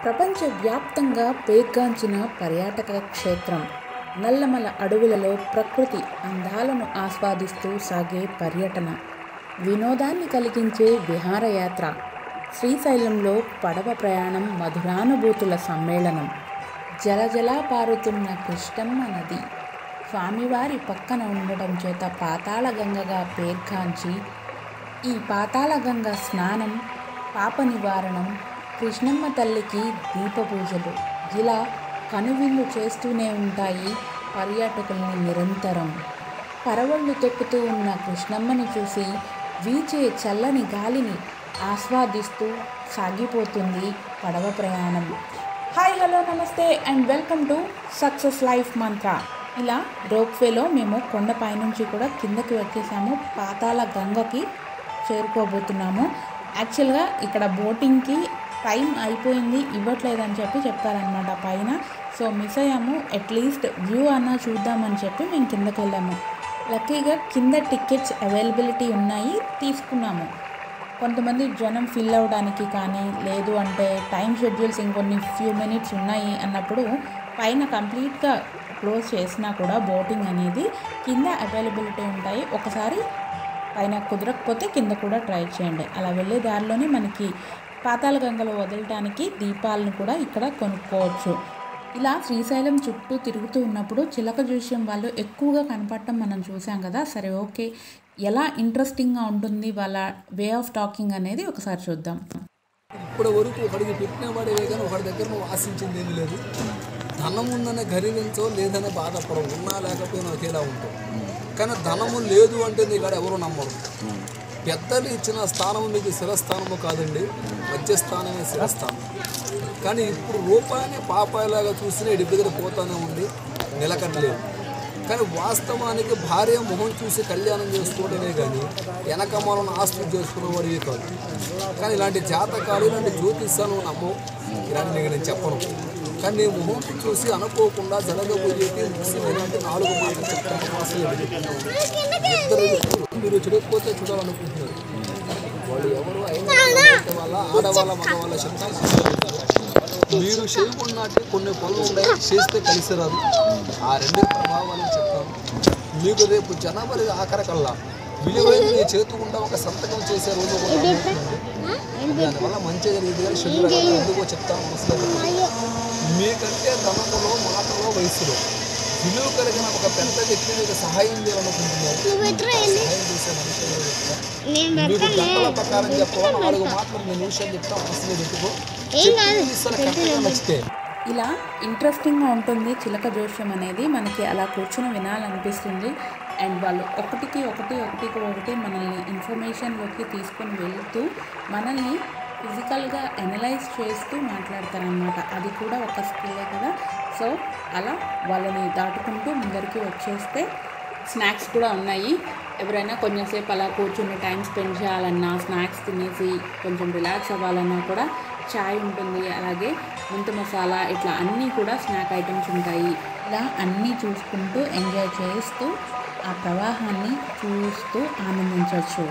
ప్రపంచవ్యాప్తంగా పేర్గాంచిన పర్యాటక క్షేత్రం నల్లమల అడవులలో ప్రకృతి అందాలను ఆస్వాదిస్తూ సాగే పర్యటన వినోదాన్ని కలిగించే విహారయాత్ర శ్రీశైలంలో పడవ ప్రయాణం మధురానుభూతుల సమ్మేళనం జలజలా పారుతున్న కృష్ణమ్మ నది స్వామివారి పక్కన ఉండటం చేత పాతాళగంగగా పేర్గాంచి ఈ పాతాళగంగ స్నానం పాప నివారణం కృష్ణమ్మ తల్లికి దీప పూజలు ఇలా కనువిందు చేస్తూనే ఉంటాయి పర్యాటకుల్ని నిరంతరం పరవళ్ళు తొక్కుతూ ఉన్న కృష్ణమ్మని చూసి వీచే చల్లని గాలిని ఆస్వాదిస్తూ సాగిపోతుంది పడవ ప్రయాణం హాయ్ హలో నమస్తే and welcome to success life mantra ఇలా రోప్వేలో మేము కొండపై నుంచి కూడా కిందకి వచ్చేసాము పాతాళ గంగకి చేరుకోబోతున్నాము యాక్చువల్గా ఇక్కడ బోటింగ్కి టైం అయిపోయింది ఇవ్వట్లేదని చెప్పి చెప్పారనమాట పైన సో మిస్ అయ్యాము అట్లీస్ట్ వ్యూ అన్నా చూద్దామని చెప్పి మేము కిందకి వెళ్ళాము లక్కీగా కింద టికెట్స్ అవైలబిలిటీ ఉన్నాయి తీసుకున్నాము కొంతమంది జనం ఫిల్ అవ్వడానికి కానీ లేదు అంటే టైం షెడ్యూల్స్ ఇంకొన్ని ఫ్యూ మినిట్స్ ఉన్నాయి అన్నప్పుడు పైన కంప్లీట్గా క్లోజ్ చేసినా కూడా బోటింగ్ అనేది కింద అవైలబిలిటీ ఉంటాయి ఒకసారి పైన కుదరకపోతే కింద కూడా ట్రై చేయండి అలా వెళ్ళే దారిలోనే మనకి పాతాళ గంగలో వదలటానికి దీపాలను కూడా ఇక్కడ కొనుక్కోవచ్చు ఇలా శ్రీశైలం చుట్టూ తిరుగుతూ ఉన్నప్పుడు చిలక జోష్యం వాళ్ళు ఎక్కువగా కనపడటం మనం చూసాం కదా సరే ఓకే ఎలా ఇంట్రెస్టింగ్గా ఉంటుంది వాళ్ళ వే ఆఫ్ టాకింగ్ అనేది ఒకసారి చూద్దాం ఇప్పటి వరకు ఒకడికి పెట్టిన వాడివే కానీ ఒకటి దగ్గర నువ్వు ఆశించింది ఏమీ లేదు ధనం ఉందనే గర్వించో లేదనే బాధపడవు ఉన్నా లేకపోయినా ఒకేలా ఉంటావు కానీ ధనము లేదు అంటే నీ కాడ ఎవరు నమ్మరు పెద్దలు ఇచ్చిన స్థానం మీకు శిరస్థానము కాదండి మధ్యస్థానమే శిరస్థానం కానీ ఇప్పుడు రూపాయిని పాపాయిలాగా చూసిన ఇడి దగ్గర పోతానే ఉంది నిలకడలేదు కానీ వాస్తవానికి భార్య మొహం చూసి కళ్యాణం చేసుకోవడమే కానీ వెనకమాలను ఆస్తులు చేసుకునేవాడివి కాదు కానీ ఇలాంటి జాతకాలు ఇలాంటి జ్యోతిష్యాలు నమ్మవు ఇలాంటి నీకు నేను చెప్పను కానీ నీ మొహం చూసి అనుకోకుండా జరగబోయేది ముఖ్యం ఇలాంటి నాలుగు మాటలు చెప్తాను అసలు ఇద్దరు మీరు చూడకపోతే చూడాలనుకుంటున్నారు వాళ్ళు ఎవరు అయినా వాళ్ళ ఆడవాళ్ళ మగవాళ్ళ శబ్దాలు మీరు చేయకున్నట్టు కొన్ని పనులు ఉన్నాయి చేస్తే కలిసి రాదు ఆ రెండు ప్రభావాలను చెప్తాను మీకు రేపు జనవరి ఆఖరికల్లా విలువైన నీ చేతుకుండా ఒక సంతకం చేసే రోజు కూడా రాబోతుంది. దానివల్ల మంచి జరిగేది కానీ శుద్ధులు ఎందుకో చెప్తాను మనసులో పెట్టుకోండి. మీకంటే ధనములో మాటలో వయసులో విలువ కలిగిన ఒక పెద్ద వ్యక్తి మీకు సహాయం చేయాలనుకుంటున్నారు సహాయం చేసే మనిషి ఎవరో చెప్తా. మీకు గంటల ప్రకారం చెప్పవా నాలుగు మాటలు నేను నిమిషాలు చెప్తా మనసులో పెట్టుకో చెప్పి కరెక్ట్గా నచ్చితే ఇలా ఇంట్రెస్టింగ్గా ఉంటుంది చిలక జోష్యం అనేది మనకి అలా కూర్చొని వినాలనిపిస్తుంది అండ్ వాళ్ళు ఒకటికి ఒకటి ఒకటికి ఒకటి మనల్ని ఇన్ఫర్మేషన్లోకి తీసుకొని వెళ్తూ మనల్ని ఫిజికల్గా అనలైజ్ చేస్తూ మాట్లాడతారనమాట అది కూడా ఒక స్కిల్లే కదా సో అలా వాళ్ళని దాటుకుంటూ ముందరికి వచ్చేస్తే స్నాక్స్ కూడా ఉన్నాయి ఎవరైనా కొంచెంసేపు అలా కూర్చుని టైం స్పెండ్ చేయాలన్నా స్నాక్స్ తినేసి కొంచెం రిలాక్స్ అవ్వాలన్నా కూడా చాయ్ ఉంటుంది అలాగే ముంత మసాలా ఇట్లా అన్నీ కూడా స్నాక్ ఐటమ్స్ ఉంటాయి ఇలా అన్నీ చూసుకుంటూ ఎంజాయ్ చేస్తూ ఆ ప్రవాహాన్ని చూస్తూ ఆనందించవచ్చు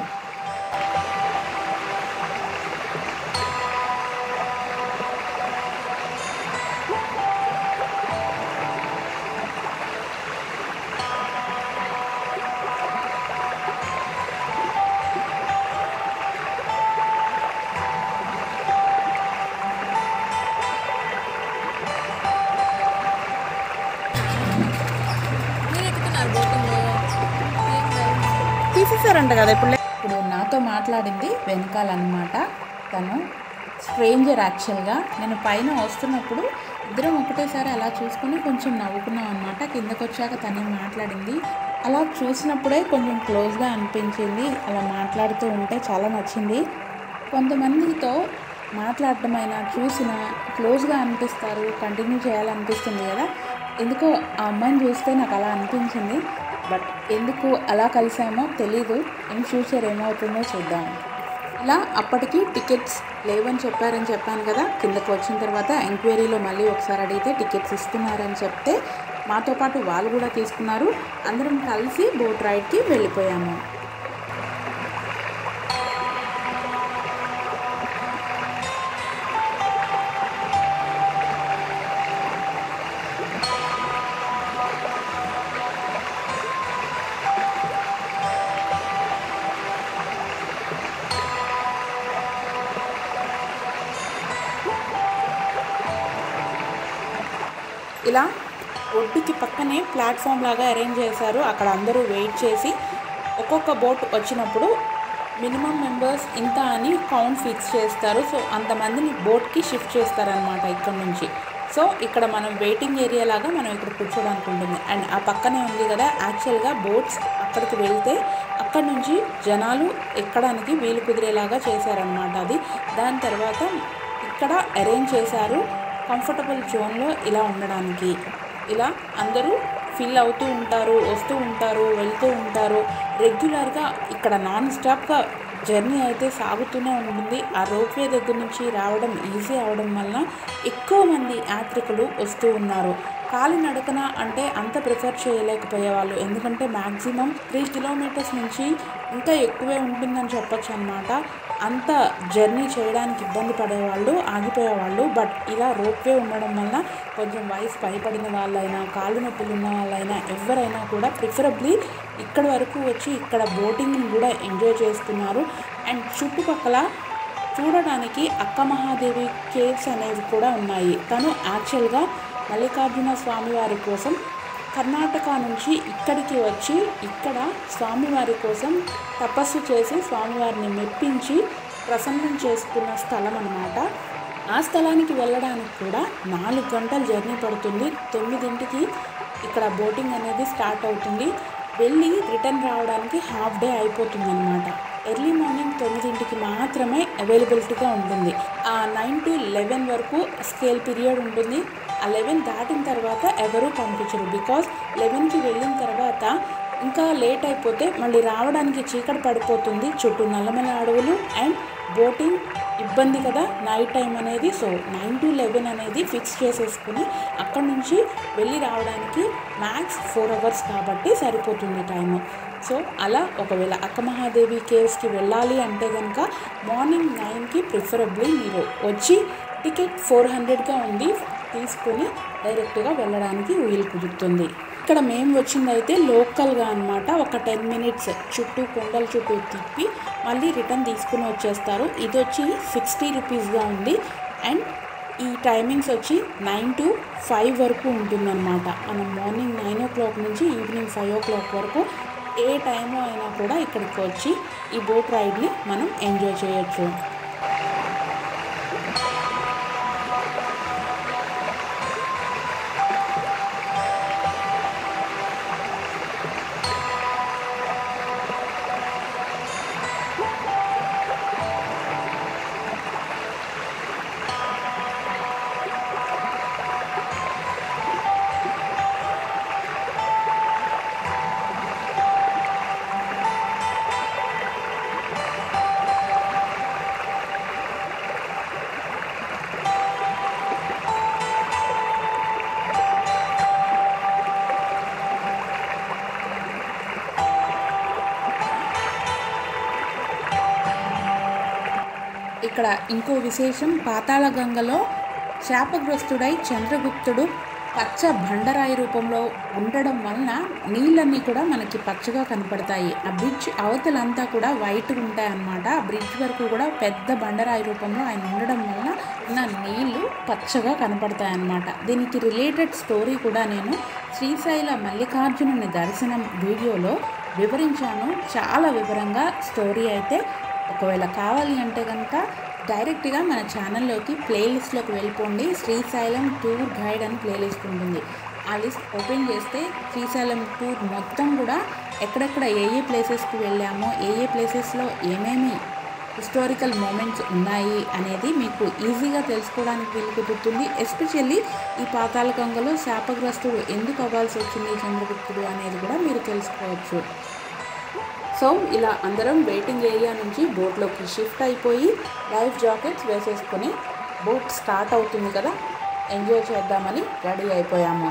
మీరు ఎక్కుతున్నారు బోటింగ్ తీసేసారంట కదా ఇప్పుడు ఇప్పుడు నాతో మాట్లాడింది వెనకాలన్నమాట తను స్ట్రేంజర్ యాక్చువల్గా నేను పైన వస్తున్నప్పుడు ఇద్దరం ఒకటేసారి అలా చూసుకొని కొంచెం నవ్వుకున్నాం అనమాట కిందకు వచ్చాక తనే మాట్లాడింది అలా చూసినప్పుడే కొంచెం క్లోజ్గా అనిపించింది అలా మాట్లాడుతూ ఉంటే చాలా నచ్చింది కొంతమందితో మాట్లాడటమైనా చూసినా క్లోజ్గా అనిపిస్తారు కంటిన్యూ చేయాలనిపిస్తుంది కదా ఎందుకో ఆ అమ్మాయిని చూస్తే నాకు అలా అనిపించింది బట్ ఎందుకు అలా కలిసామో తెలీదు ఇన్ ఫ్యూచర్ ఏమవుతుందో చూద్దాం ఇలా అప్పటికి టికెట్స్ లేవని చెప్పారని చెప్పాను కదా కిందకు వచ్చిన తర్వాత ఎంక్వైరీలో మళ్ళీ ఒకసారి అడిగితే టికెట్స్ ఇస్తున్నారని చెప్తే మాతో పాటు వాళ్ళు కూడా తీసుకున్నారు అందరం కలిసి బోట్ రైడ్కి వెళ్ళిపోయాము ఇలా ఒడ్డుకి పక్కనే ప్లాట్ఫామ్ లాగా అరేంజ్ చేశారు అక్కడ అందరూ వెయిట్ చేసి ఒక్కొక్క బోట్ వచ్చినప్పుడు మినిమం మెంబర్స్ ఇంత అని కౌంట్ ఫిక్స్ చేస్తారు సో అంతమందిని బోట్కి షిఫ్ట్ చేస్తారనమాట ఇక్కడ నుంచి సో ఇక్కడ మనం వెయిటింగ్ ఏరియా లాగా మనం ఇక్కడ కూర్చోడానికి ఉంటుంది అండ్ ఆ పక్కనే ఉంది కదా యాక్చువల్గా బోట్స్ అక్కడికి వెళ్తే అక్కడ నుంచి జనాలు ఎక్కడానికి వీలు కుదిరేలాగా చేశారనమాట అది దాని తర్వాత ఇక్కడ అరేంజ్ చేశారు కంఫర్టబుల్ జోన్లో ఇలా ఉండడానికి ఇలా అందరూ ఫిల్ అవుతూ ఉంటారు వస్తూ ఉంటారు వెళ్తూ ఉంటారు రెగ్యులర్గా ఇక్కడ నాన్ స్టాప్గా జర్నీ అయితే సాగుతూనే ఉంటుంది ఆ రోప్వే దగ్గర నుంచి రావడం ఈజీ అవడం వలన ఎక్కువ మంది యాత్రికులు వస్తూ ఉన్నారు కాలినడకన అంటే అంత ప్రిఫర్ చేయలేకపోయేవాళ్ళు ఎందుకంటే మ్యాక్సిమం త్రీ కిలోమీటర్స్ నుంచి ఇంకా ఎక్కువే ఉంటుందని చెప్పొచ్చు అనమాట అంత జర్నీ చేయడానికి ఇబ్బంది పడేవాళ్ళు ఆగిపోయేవాళ్ళు బట్ ఇలా రోప్వే ఉండడం వల్ల కొంచెం వయసు పైపడిన వాళ్ళైనా కాళ్ళు నొప్పులు ఉన్న వాళ్ళైనా ఎవరైనా కూడా ప్రిఫరబ్లీ ఇక్కడ వరకు వచ్చి ఇక్కడ బోటింగ్ని కూడా ఎంజాయ్ చేస్తున్నారు అండ్ చుట్టుపక్కల చూడడానికి అక్క మహాదేవి కేవ్స్ అనేవి కూడా ఉన్నాయి తను యాక్చువల్గా మల్లికార్జున స్వామివారి కోసం కర్ణాటక నుంచి ఇక్కడికి వచ్చి ఇక్కడ స్వామివారి కోసం తపస్సు చేసి స్వామివారిని మెప్పించి ప్రసన్నం చేసుకున్న స్థలం అన్నమాట ఆ స్థలానికి వెళ్ళడానికి కూడా నాలుగు గంటల జర్నీ పడుతుంది తొమ్మిదింటికి ఇక్కడ బోటింగ్ అనేది స్టార్ట్ అవుతుంది వెళ్ళి రిటర్న్ రావడానికి హాఫ్ డే అయిపోతుంది అనమాట ఎర్లీ మార్నింగ్ తొమ్మిదింటికి మాత్రమే అవైలబిలిటీగా ఉంటుంది ఆ నైన్ టు లెవెన్ వరకు స్కేల్ పీరియడ్ ఉంటుంది ఆ లెవెన్ దాటిన తర్వాత ఎవరూ పంపించరు బికాస్ లెవెన్కి వెళ్ళిన తర్వాత ఇంకా లేట్ అయిపోతే మళ్ళీ రావడానికి చీకటి పడిపోతుంది చుట్టూ నల్లమల అడవులు అండ్ బోటింగ్ ఇబ్బంది కదా నైట్ టైం అనేది సో నైన్ టు లెవెన్ అనేది ఫిక్స్ చేసేసుకుని అక్కడ నుంచి వెళ్ళి రావడానికి మ్యాక్స్ ఫోర్ అవర్స్ కాబట్టి సరిపోతుంది టైము సో అలా ఒకవేళ అక్క మహాదేవి కేవ్స్కి వెళ్ళాలి అంటే కనుక మార్నింగ్ నైన్కి ప్రిఫరబ్లీ మీరు వచ్చి టికెట్ ఫోర్ హండ్రెడ్గా ఉంది తీసుకొని డైరెక్ట్గా వెళ్ళడానికి వీలు కుదురుతుంది ఇక్కడ మేము వచ్చిందైతే లోకల్గా అనమాట ఒక టెన్ మినిట్స్ చుట్టూ కొండల చుట్టూ తిప్పి మళ్ళీ రిటర్న్ తీసుకుని వచ్చేస్తారు ఇది వచ్చి సిక్స్టీ రూపీస్గా ఉంది అండ్ ఈ టైమింగ్స్ వచ్చి నైన్ టు ఫైవ్ వరకు ఉంటుందన్నమాట మనం మార్నింగ్ నైన్ ఓ క్లాక్ నుంచి ఈవినింగ్ ఫైవ్ ఓ క్లాక్ వరకు ఏ టైంలో అయినా కూడా ఇక్కడికి వచ్చి ఈ బోట్ రైడ్ని మనం ఎంజాయ్ చేయొచ్చు ఇక్కడ ఇంకో విశేషం పాతాళ గంగలో శాపగ్రస్తుడై చంద్రగుప్తుడు పచ్చ బండరాయి రూపంలో ఉండడం వలన నీళ్ళన్నీ కూడా మనకి పచ్చగా కనపడతాయి ఆ బ్రిడ్జ్ అవతలంతా కూడా వైట్ ఉంటాయి అన్నమాట ఆ బ్రిడ్జ్ వరకు కూడా పెద్ద బండరాయి రూపంలో ఆయన ఉండడం వలన నా నీళ్లు పచ్చగా కనపడతాయి అన్నమాట దీనికి రిలేటెడ్ స్టోరీ కూడా నేను శ్రీశైల మల్లికార్జునుని దర్శనం వీడియోలో వివరించాను చాలా వివరంగా స్టోరీ అయితే ఒకవేళ కావాలి అంటే కనుక డైరెక్ట్గా మన ఛానల్లోకి ప్లేలిస్ట్లోకి వెళ్ళిపోండి శ్రీశైలం టూర్ గైడ్ అని ప్లేలిస్ట్ ఉంటుంది ఆ లిస్ట్ ఓపెన్ చేస్తే శ్రీశైలం టూర్ మొత్తం కూడా ఎక్కడెక్కడ ఏ ఏ ప్లేసెస్కి వెళ్ళామో ఏ ఏ ప్లేసెస్లో ఏమేమి హిస్టారికల్ మూమెంట్స్ ఉన్నాయి అనేది మీకు ఈజీగా తెలుసుకోవడానికి వీలు కుదురుతుంది ఎస్పెషల్లీ ఈ పాతాళ గంగలో శాపగ్రస్తుడు ఎందుకు అవ్వాల్సి వచ్చింది చంద్రగుప్తుడు అనేది కూడా మీరు తెలుసుకోవచ్చు సో ఇలా అందరం వెయిటింగ్ ఏరియా నుంచి బోట్లోకి షిఫ్ట్ అయిపోయి లైఫ్ జాకెట్స్ వేసేసుకొని బోట్ స్టార్ట్ అవుతుంది కదా ఎంజాయ్ చేద్దామని రెడీ అయిపోయాము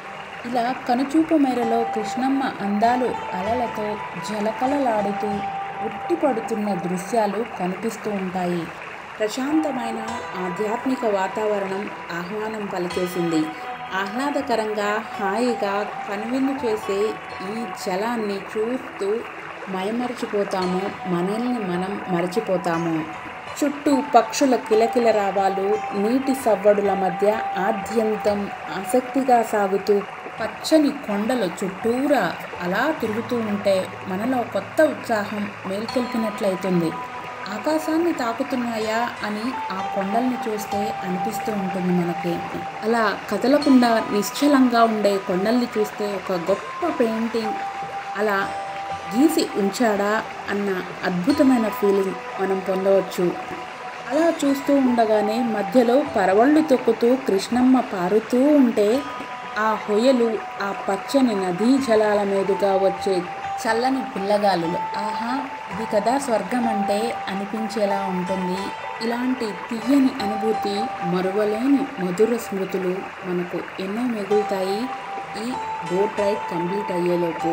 ఇలా కనుచూపు మేరలో కృష్ణమ్మ అందాలు అలలతో జలకలలాడుతూ ఉట్టిపడుతున్న దృశ్యాలు కనిపిస్తూ ఉంటాయి ప్రశాంతమైన ఆధ్యాత్మిక వాతావరణం ఆహ్వానం పలికేసింది ఆహ్లాదకరంగా హాయిగా కనువిందు చేసే ఈ జలాన్ని చూస్తూ మైమరిచిపోతాము మనల్ని మనం మరచిపోతాము చుట్టూ పక్షుల కిలకిల రావాలు నీటి సవ్వడుల మధ్య ఆద్యంతం ఆసక్తిగా సాగుతూ పచ్చని కొండల చుట్టూరా అలా తిరుగుతూ ఉంటే మనలో కొత్త ఉత్సాహం మేల్కొల్పినట్లయితుంది ఆకాశాన్ని తాకుతున్నాయా అని ఆ కొండల్ని చూస్తే అనిపిస్తూ ఉంటుంది మనకి అలా కదలకుండా నిశ్చలంగా ఉండే కొండల్ని చూస్తే ఒక గొప్ప పెయింటింగ్ అలా గీసి ఉంచాడా అన్న అద్భుతమైన ఫీలింగ్ మనం పొందవచ్చు అలా చూస్తూ ఉండగానే మధ్యలో పరవళ్ళు తొక్కుతూ కృష్ణమ్మ పారుతూ ఉంటే ఆ హొయలు ఆ పచ్చని నదీ జలాల మీదుగా వచ్చే చల్లని పిల్లగాలులు ఆహా ఇది కదా స్వర్గం అంటే అనిపించేలా ఉంటుంది ఇలాంటి తీయని అనుభూతి మరువలేని మధుర స్మృతులు మనకు ఎన్నో మిగులుతాయి ఈ బోట్ రైడ్ కంప్లీట్ అయ్యేలోపు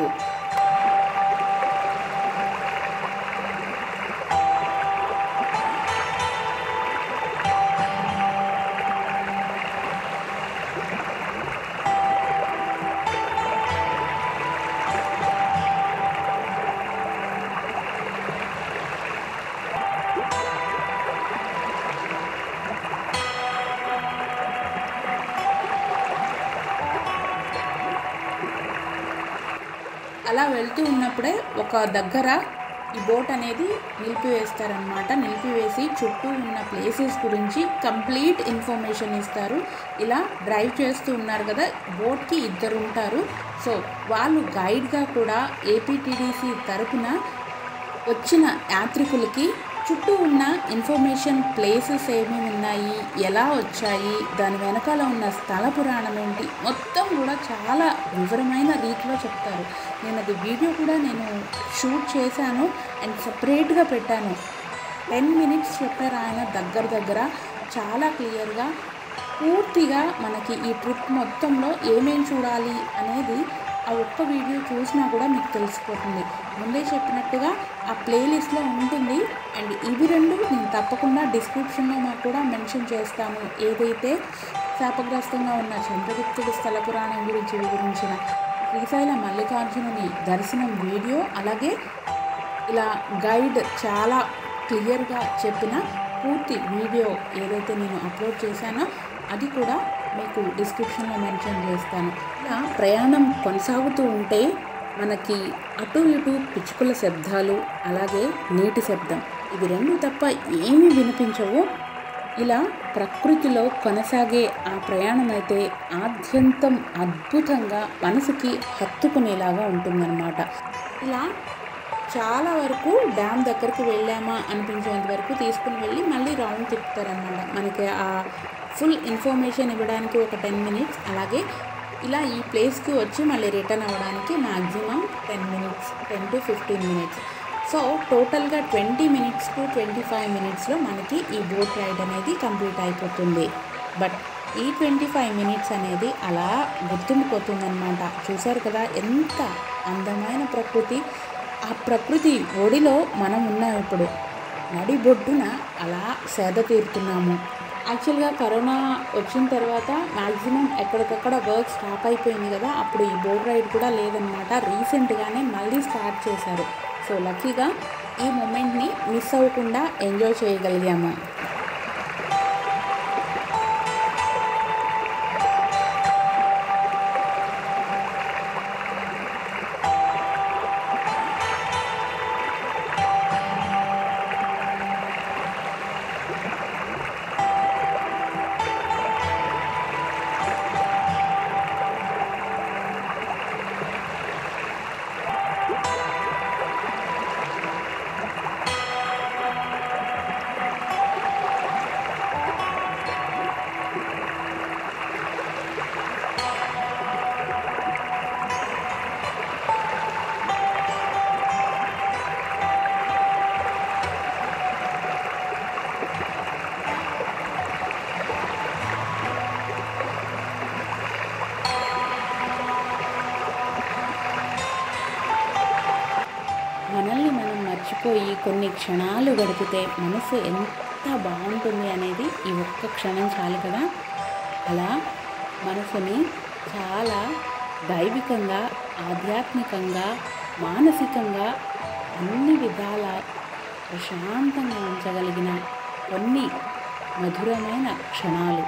అలా వెళ్తూ ఉన్నప్పుడే ఒక దగ్గర ఈ బోట్ అనేది నిలిపివేస్తారనమాట నిలిపివేసి చుట్టూ ఉన్న ప్లేసెస్ గురించి కంప్లీట్ ఇన్ఫర్మేషన్ ఇస్తారు ఇలా డ్రైవ్ చేస్తూ ఉన్నారు కదా బోట్కి ఇద్దరు ఉంటారు సో వాళ్ళు గైడ్గా కూడా ఏపీటీడీసీ తరపున వచ్చిన యాత్రికులకి చుట్టూ ఉన్న ఇన్ఫర్మేషన్ ప్లేసెస్ ఏమేమి ఉన్నాయి ఎలా వచ్చాయి దాని వెనకాల ఉన్న స్థల పురాణం ఏంటి మొత్తం కూడా చాలా వివరమైన రీతిలో చెప్తారు నేను అది వీడియో కూడా నేను షూట్ చేశాను అండ్ సపరేట్గా పెట్టాను టెన్ మినిట్స్ చెప్పారు ఆయన దగ్గర దగ్గర చాలా క్లియర్గా పూర్తిగా మనకి ఈ ట్రిప్ మొత్తంలో ఏమేం చూడాలి అనేది ఆ ఒక్క వీడియో చూసినా కూడా మీకు తెలిసిపోతుంది ముందే చెప్పినట్టుగా ఆ ప్లేలిస్ట్లో ఉంటుంది అండ్ ఇవి రెండు నేను తప్పకుండా డిస్క్రిప్షన్లో మాకు కూడా మెన్షన్ చేస్తాను ఏదైతే శాపగ్రస్తంగా ఉన్న చంద్రగుప్తుడి స్థల పురాణం గురించి వివరించిన శ్రీశైల మల్లికార్జునుని దర్శనం వీడియో అలాగే ఇలా గైడ్ చాలా క్లియర్గా చెప్పిన పూర్తి వీడియో ఏదైతే నేను అప్లోడ్ చేశానో అది కూడా మీకు డిస్క్రిప్షన్లో మెన్షన్ చేస్తాను ఇలా ప్రయాణం కొనసాగుతూ ఉంటే మనకి అటు ఇటు పిచ్చుకల శబ్దాలు అలాగే నీటి శబ్దం ఇవి రెండు తప్ప ఏమీ వినిపించవు ఇలా ప్రకృతిలో కొనసాగే ఆ ప్రయాణం అయితే ఆద్యంతం అద్భుతంగా మనసుకి హత్తుకునేలాగా ఉంటుందన్నమాట ఇలా చాలా వరకు డ్యామ్ దగ్గరికి వెళ్ళామా అనిపించేంత వరకు తీసుకుని వెళ్ళి మళ్ళీ రౌండ్ తిప్పుతారనమాట మనకి ఆ ఫుల్ ఇన్ఫర్మేషన్ ఇవ్వడానికి ఒక టెన్ మినిట్స్ అలాగే ఇలా ఈ ప్లేస్కి వచ్చి మళ్ళీ రిటర్న్ అవ్వడానికి maximum ten minutes ten to fifteen minutes so టోటల్గా twenty minutes to twenty five మినిట్స్లో మనకి ఈ బోట్ రైడ్ అనేది కంప్లీట్ అయిపోతుంది బట్ ఈ ట్వంటీ ఫైవ్ మినిట్స్ అనేది అలా గుర్తుండిపోతుందన్నమాట చూసారు కదా ఎంత అందమైన ప్రకృతి ఆ ప్రకృతి ఒడిలో మనం ఉన్నాం ఇప్పుడు నడి బొడ్డున అలా సేద తీరుతున్నాము యాక్చువల్గా కరోనా వచ్చిన తర్వాత మ్యాక్సిమం ఎక్కడికక్కడ వర్క్ స్టాప్ అయిపోయింది కదా అప్పుడు ఈ బోట్ రైడ్ కూడా లేదనమాట రీసెంట్గానే మళ్ళీ స్టార్ట్ చేశారు సో లక్కీగా ఈ మూమెంట్ని మిస్ అవ్వకుండా ఎంజాయ్ చేయగలిగాము కలిసిపోయి కొన్ని క్షణాలు గడిపితే మనసు ఎంత బాగుంటుంది అనేది ఈ ఒక్క క్షణం చాలు కదా అలా మనసుని చాలా దైవికంగా ఆధ్యాత్మికంగా మానసికంగా అన్ని విధాల ప్రశాంతంగా ఉంచగలిగిన కొన్ని మధురమైన క్షణాలు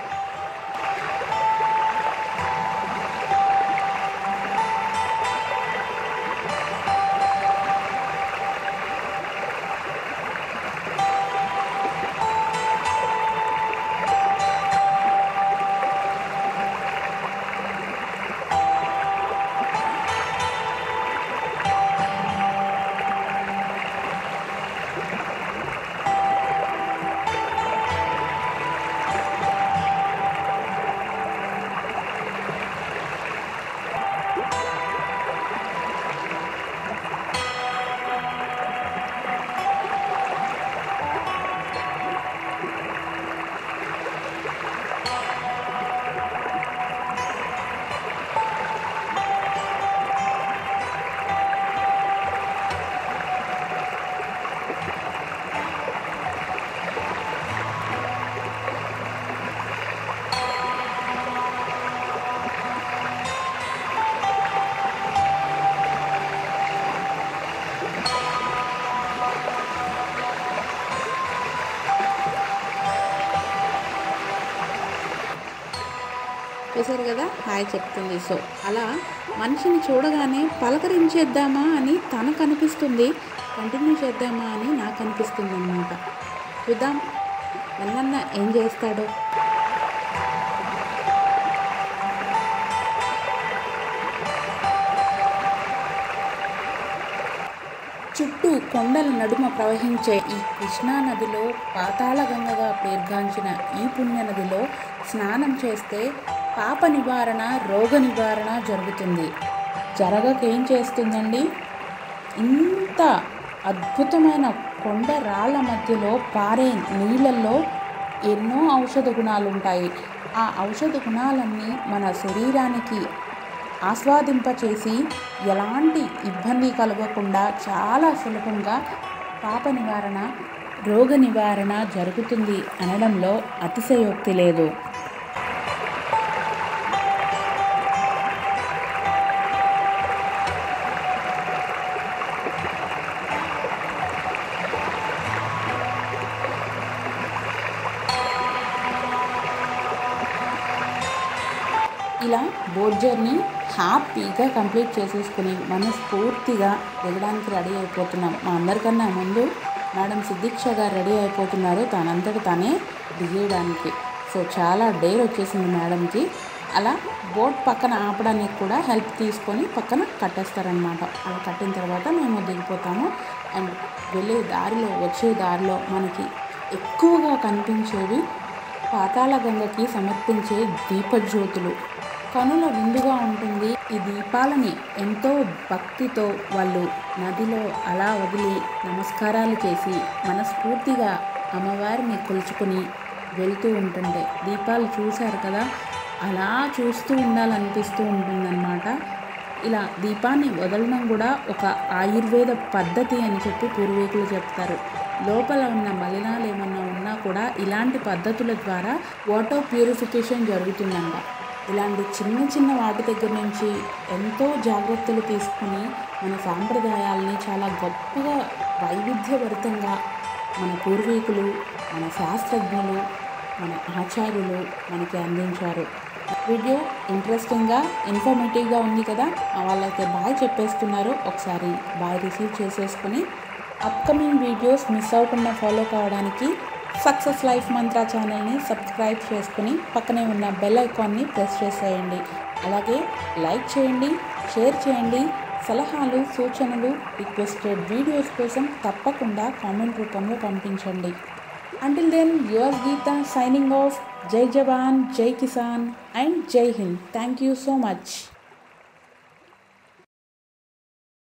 చూసారు కదా హాయ్ చెప్తుంది సో అలా మనిషిని చూడగానే పలకరించేద్దామా అని తనకు అనిపిస్తుంది కంటిన్యూ చేద్దామా అని నాకు అనిపిస్తుంది అనమాట చూద్దాం వెన్నన్న ఏం చేస్తాడో చుట్టూ కొండల నడుమ ప్రవహించే ఈ కృష్ణా నదిలో పాతాళగంగగా పేర్గాంచిన ఈ పుణ్య నదిలో స్నానం చేస్తే పాప నివారణ రోగ నివారణ జరుగుతుంది జరగకేం చేస్తుందండి ఇంత అద్భుతమైన కొండ రాళ్ళ మధ్యలో పారే నీళ్ళల్లో ఎన్నో ఔషధ గుణాలు ఉంటాయి ఆ ఔషధ గుణాలన్నీ మన శరీరానికి ఆస్వాదింపచేసి ఎలాంటి ఇబ్బంది కలగకుండా చాలా సులభంగా పాప నివారణ రోగ నివారణ జరుగుతుంది అనడంలో అతిశయోక్తి లేదు ఇలా బోట్ జర్నీ హ్యాపీగా కంప్లీట్ చేసేసుకుని మనస్ఫూర్తిగా దిగడానికి రెడీ అయిపోతున్నాం మా అందరికన్నా ముందు మేడం సిద్దిక్ష గారు రెడీ అయిపోతున్నారు తనంతట తనే దిగేయడానికి సో చాలా డేర్ వచ్చేసింది మేడంకి అలా బోట్ పక్కన ఆపడానికి కూడా హెల్ప్ తీసుకొని పక్కన కట్టేస్తారనమాట అలా కట్టిన తర్వాత మేము దిగిపోతాము అండ్ వెళ్ళే దారిలో వచ్చే దారిలో మనకి ఎక్కువగా కనిపించేవి పాతాళగంగకి సమర్పించే దీపజ్యోతులు కనుల విందుగా ఉంటుంది ఈ దీపాలని ఎంతో భక్తితో వాళ్ళు నదిలో అలా వదిలి నమస్కారాలు చేసి మనస్ఫూర్తిగా అమ్మవారిని కొలుచుకుని వెళ్తూ ఉంటుంటే దీపాలు చూశారు కదా అలా చూస్తూ ఉండాలనిపిస్తూ ఉంటుందన్నమాట ఇలా దీపాన్ని వదలడం కూడా ఒక ఆయుర్వేద పద్ధతి అని చెప్పి పూర్వీకులు చెప్తారు లోపల ఉన్న మలినాలు ఏమన్నా ఉన్నా కూడా ఇలాంటి పద్ధతుల ద్వారా వాటర్ ప్యూరిఫికేషన్ జరుగుతుందంట ఇలాంటి చిన్న చిన్న వాటి దగ్గర నుంచి ఎంతో జాగ్రత్తలు తీసుకుని మన సాంప్రదాయాల్ని చాలా గొప్పగా వైవిధ్యభరితంగా మన పూర్వీకులు మన శాస్త్రజ్ఞులు మన ఆచార్యులు మనకి అందించారు వీడియో ఇంట్రెస్టింగ్గా ఇన్ఫర్మేటివ్గా ఉంది కదా వాళ్ళైతే బాయ్ చెప్పేస్తున్నారు ఒకసారి బాయ్ రిసీవ్ చేసేసుకుని అప్కమింగ్ వీడియోస్ మిస్ అవ్వకుండా ఫాలో కావడానికి సక్సెస్ లైఫ్ మంత్ర ఛానల్ని సబ్స్క్రైబ్ చేసుకుని పక్కనే ఉన్న బెల్ ఐకాన్ని ప్రెస్ చేసేయండి అలాగే లైక్ చేయండి షేర్ చేయండి సలహాలు సూచనలు రిక్వెస్టెడ్ వీడియోస్ కోసం తప్పకుండా కామెంట్ రూపంలో పంపించండి Until then, yours Geeta signing off. Jai Jawan, Jai Kisan, and Jai Hind. Thank you so much.